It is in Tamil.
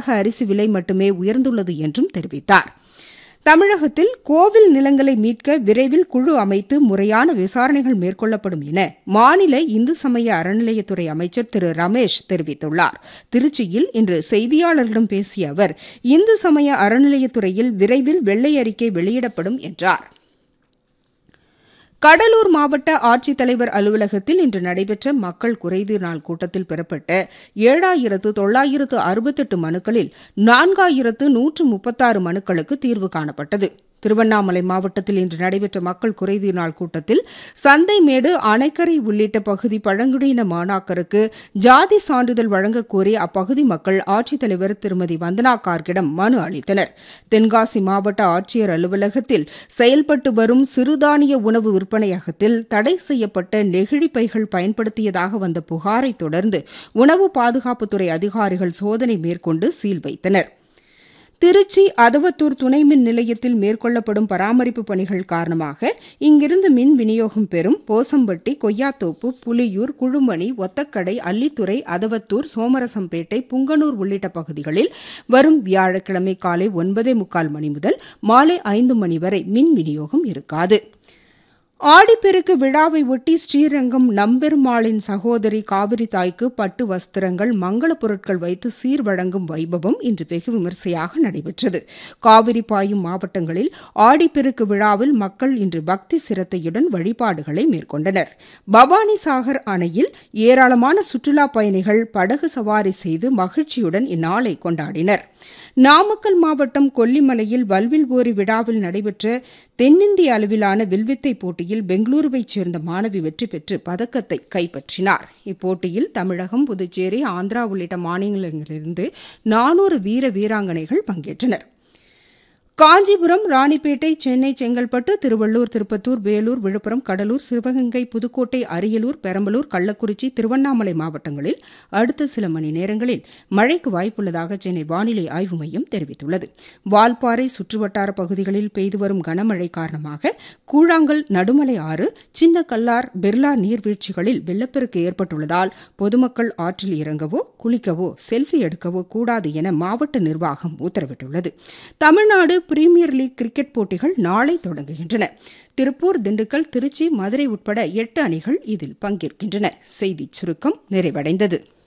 அரிசி விலை மட்டுமே உயர்ந்துள்ளது என்றும் தெரிவித்தார் தமிழகத்தில் கோவில் நிலங்களை மீட்க விரைவில் குழு அமைத்து முறையான விசாரணைகள் மேற்கொள்ளப்படும் என மாநில இந்து சமய அறநிலையத்துறை அமைச்சர் திரு ரமேஷ் தெரிவித்துள்ளார் திருச்சியில் இன்று செய்தியாளர்களிடம் பேசிய அவர் இந்து சமய அறநிலையத்துறையில் விரைவில் வெள்ளை அறிக்கை வெளியிடப்படும் என்றார் கடலூர் மாவட்ட ஆட்சித்தலைவர் அலுவலகத்தில் இன்று நடைபெற்ற மக்கள் குறைதீர் நாள் கூட்டத்தில் பெறப்பட்ட ஏழாயிரத்து தொள்ளாயிரத்து அறுபத்தெட்டு மனுக்களில் நான்காயிரத்து நூற்று முப்பத்தாறு மனுக்களுக்கு தீர்வு காணப்பட்டது திருவண்ணாமலை மாவட்டத்தில் இன்று நடைபெற்ற மக்கள் குறைதீர் நாள் கூட்டத்தில் சந்தைமேடு அணைக்கரை உள்ளிட்ட பகுதி பழங்குடியின மாணாக்கருக்கு ஜாதி சான்றிதழ் வழங்கக் கோரி அப்பகுதி மக்கள் ஆட்சித்தலைவர் திருமதி வந்தனா கார்கிடம் மனு அளித்தனர் தென்காசி மாவட்ட ஆட்சியர் அலுவலகத்தில் செயல்பட்டு வரும் சிறுதானிய உணவு விற்பனையகத்தில் தடை செய்யப்பட்ட நெகிழி பைகள் பயன்படுத்தியதாக வந்த புகாரை தொடர்ந்து உணவு பாதுகாப்புத்துறை அதிகாரிகள் சோதனை மேற்கொண்டு சீல் வைத்தனர் திருச்சி அதவத்தூர் துணை மின் நிலையத்தில் மேற்கொள்ளப்படும் பராமரிப்பு பணிகள் காரணமாக இங்கிருந்து மின் விநியோகம் பெறும் போசம்பட்டி கொய்யாத்தோப்பு புலியூர் குழுமணி ஒத்தக்கடை அல்லித்துறை அதவத்தூர் சோமரசம்பேட்டை புங்கனூர் உள்ளிட்ட பகுதிகளில் வரும் வியாழக்கிழமை காலை ஒன்பதே முக்கால் மணி முதல் மாலை ஐந்து மணி வரை மின் விநியோகம் இருக்காது ஆடிப்பெருக்கு விழாவை ஒட்டி ஸ்ரீரங்கம் நம்பெருமாளின் சகோதரி காவிரி தாய்க்கு பட்டு வஸ்திரங்கள் மங்கள பொருட்கள் வைத்து சீர் வழங்கும் வைபவம் இன்று வெகு விமரிசையாக நடைபெற்றது காவிரி பாயும் மாவட்டங்களில் ஆடிப்பெருக்கு விழாவில் மக்கள் இன்று பக்தி சிரத்தையுடன் வழிபாடுகளை மேற்கொண்டனர் பவானி சாகர் அணையில் ஏராளமான சுற்றுலாப் பயணிகள் படகு சவாரி செய்து மகிழ்ச்சியுடன் இந்நாளை கொண்டாடினர் நாமக்கல் மாவட்டம் கொல்லிமலையில் வல்வில் ஓரி விழாவில் நடைபெற்ற தென்னிந்திய அளவிலான வில்வித்தை போட்டியில் பெங்களூருவைச் சேர்ந்த மாணவி வெற்றி பெற்று பதக்கத்தை கைப்பற்றினார் இப்போட்டியில் தமிழகம் புதுச்சேரி ஆந்திரா உள்ளிட்ட மாநிலங்களிலிருந்து நானூறு வீர வீராங்கனைகள் பங்கேற்றனர் காஞ்சிபுரம் ராணிப்பேட்டை சென்னை செங்கல்பட்டு திருவள்ளூர் திருப்பத்தூர் வேலூர் விழுப்புரம் கடலூர் சிவகங்கை புதுக்கோட்டை அரியலூர் பெரம்பலூர் கள்ளக்குறிச்சி திருவண்ணாமலை மாவட்டங்களில் அடுத்த சில மணி நேரங்களில் மழைக்கு வாய்ப்புள்ளதாக சென்னை வானிலை ஆய்வு மையம் தெரிவித்துள்ளது வால்பாறை சுற்றுவட்டார பகுதிகளில் பெய்து வரும் கனமழை காரணமாக கூழாங்கல் நடுமலை ஆறு சின்ன கல்லார் பிர்லா நீர்வீழ்ச்சிகளில் வெள்ளப்பெருக்கு ஏற்பட்டுள்ளதால் பொதுமக்கள் ஆற்றில் இறங்கவோ குளிக்கவோ செல்ஃபி எடுக்கவோ கூடாது என மாவட்ட நிர்வாகம் உத்தரவிட்டுள்ளது தமிழ்நாடு பிரீமியர் லீக் கிரிக்கெட் போட்டிகள் நாளை தொடங்குகின்றன திருப்பூர் திண்டுக்கல் திருச்சி மதுரை உட்பட எட்டு அணிகள் இதில் பங்கேற்கின்றன செய்திச் சுருக்கம் நிறைவடைந்தது